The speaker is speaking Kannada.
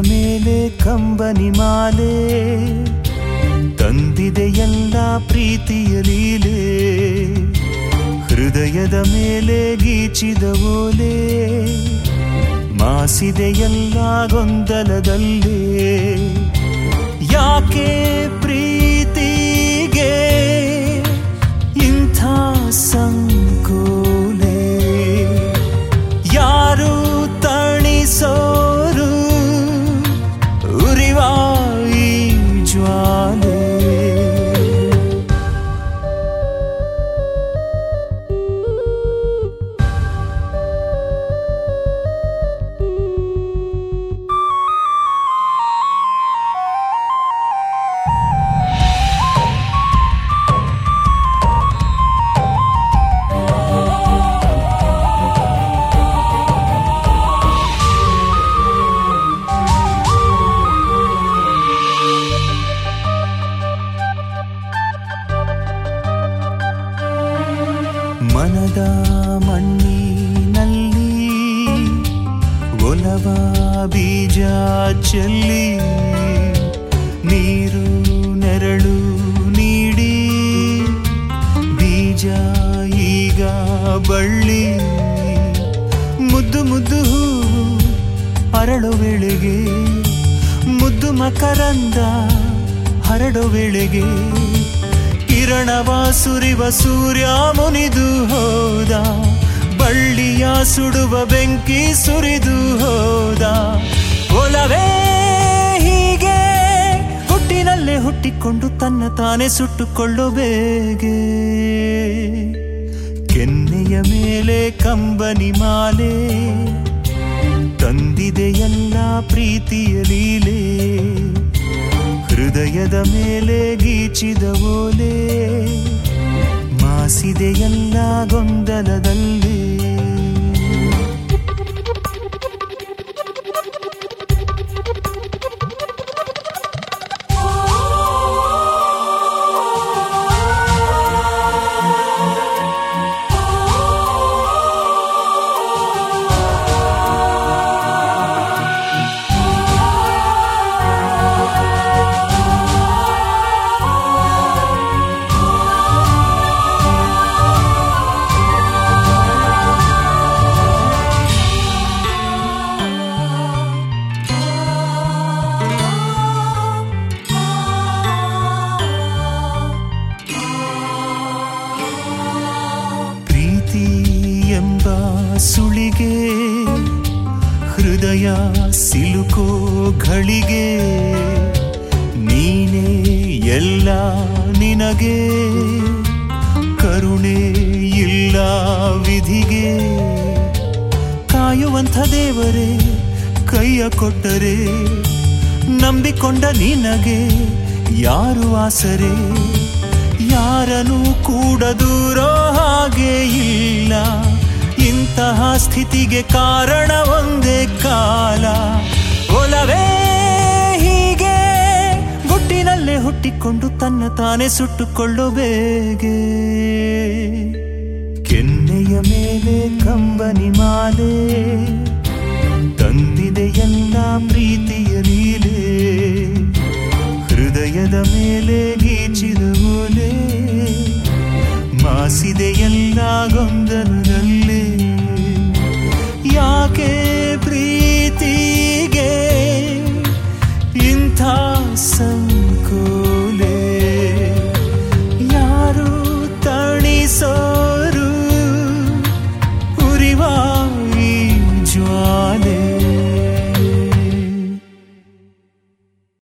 ಮೇಲೆ ಕಂಬನಿ ಮಾಲೆ ತಂದಿದೆ ಎಲ್ಲ ಪ್ರೀತಿಯ ಲೀಲೆ ಹೃದಯದ ಮೇಲೆ ಗೀಚಿದ ಓಲೆ ಮಾಸಿದೆ ಎಲ್ಲ ಗೊಂದಲದಲ್ಲೇ ಯಾಕೆ ಪ್ರೀತಿಗೆ ಇಂಥ ಸಂಕೋಲೆ ಯಾರು ತಣಿಸೋರು ಉರಿವಾ ಈ ಜ್ವಾಲೆ ಮನದ ಮಣ್ಣಿನಲ್ಲಿ ಒಲವ ಬೀಜ ಚೆಲ್ಲಿ ನೀರು ನೆರಳು ನೀಡಿ ಬೀಜ ಈಗ ಬಳ್ಳಿ ಮುದ್ದು ಮುದ್ದು ಹೂವು ಅರಳೋ ವೇಳೆಗೆ ಮುದ್ದು ಮಕರಂದ ಹರಡೋ ವೇಳೆಗೆ ಕಿರಣವ ಸುರಿವ ಸೂರ್ಯ ಮುನಿದು ಹೋದ ಬಳ್ಳಿಯ ಸುಡುವ ಬೆಂಕಿ ಸುರಿದು ಹೋದ ಒಲವೇ ಹೀಗೆ ಹುಟ್ಟಿನಲ್ಲೇ ಹುಟ್ಟಿಕೊಂಡು ತನ್ನ ತಾನೇ ಸುಟ್ಟುಕೊಳ್ಳೋ ಬೇಗೆ ಕೆನ್ನೆಯ ಮೇಲೆ ಕಂಬನಿ ಮಾಲೆ ತಂದಿದೆ ಎಲ್ಲ ಪ್ರೀತಿಯ ಲೀಲೆ ಹೃದಯದ ಮೇಲೆ ಗೀಚಿದ ಓಲೆ ಮಾಸಿದೆ ಎಲ್ಲ ಗೊಂದಲದಲ್ಲಿ ಪ್ರೀತಿ ಎಂಬ ಸುಳಿಗೆ ಹೃದಯ ಸಿಲುಕೋ ಘಳಿಗೆ ನೀನೇ ಎಲ್ಲ ನಿನಗೆ ಕರುಣೆ ಇಲ್ಲ ವಿಧಿಗೆ ಕಾಯುವಂಥ ದೇವರೇ ಕೈಯ ಕೊಟ್ಟರೆ ನಂಬಿಕೊಂಡ ನಿನಗೆ ಯಾರು ಆಸರೆ ಯಾರನು ಕೂಡ ದೂರೋ ಹಾಗೆ ಇಲ್ಲ ಇಂತಹ ಸ್ಥಿತಿಗೆ ಕಾರಣ ಒಂದೇ ಕಾಲ ಒಲವೇ ಹೀಗೆ ಗುಟ್ಟಿನಲ್ಲೇ ಹುಟ್ಟಿಕೊಂಡು ತನ್ನ ತಾನೇ ಸುಟ್ಟುಕೊಳ್ಳೋ ಬೇಗೆ ಕೆನ್ನೆಯ ಮೇಲೆ ಕಂಬನಿ ಮಾಲೆ ತಂದಿದೆ ಎಲ್ಲ ಪ್ರೀತಿಯ ಲೀಲೆ ಹೃದಯದ ಮೇಲೆ ಗೀತ